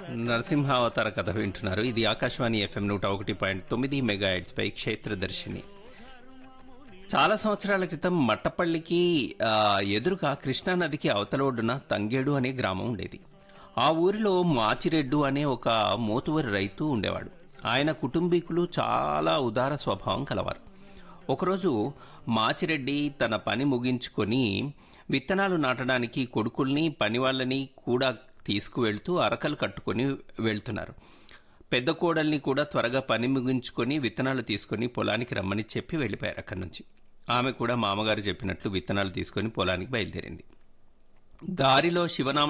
నరసింహావతార కథ వింటున్నారు ఇది ఆకాశవాణి ఎఫ్ఎం నూట ఒకటి పాయింట్ తొమ్మిది మెగా పై క్షేత్రదర్శిని చాలా సంవత్సరాల క్రితం మట్టపల్లికి ఆ, ఎదురుగా కృష్ణానదికి అవతల ఒడ్డున తంగేడు అనే గ్రామం ఉండేది ఆ ఊరిలో మాచిరెడ్డు అనే ఒక మోతువరి రైతు ఉండేవాడు ఆయన కుటుంబీకులు చాలా ఉదార స్వభావం కలవారు ఒకరోజు మాచిరెడ్డి తన పని ముగించుకొని విత్తనాలు నాటడానికి కొడుకుల్ని పనివాళ్ళని కూడా తీసుకువెళ్తూ అరకలు కట్టుకొని వెళ్తున్నారు పెద్ద కోడల్ని కూడా త్వరగా పని ముగించుకొని విత్తనాలు తీసుకొని పొలానికి రమ్మని చెప్పి వెళ్ళిపోయారు అక్కడి నుంచి ఆమె కూడా మామగారు చెప్పినట్లు విత్తనాలు తీసుకొని పొలానికి బయలుదేరింది దారిలో శివనామ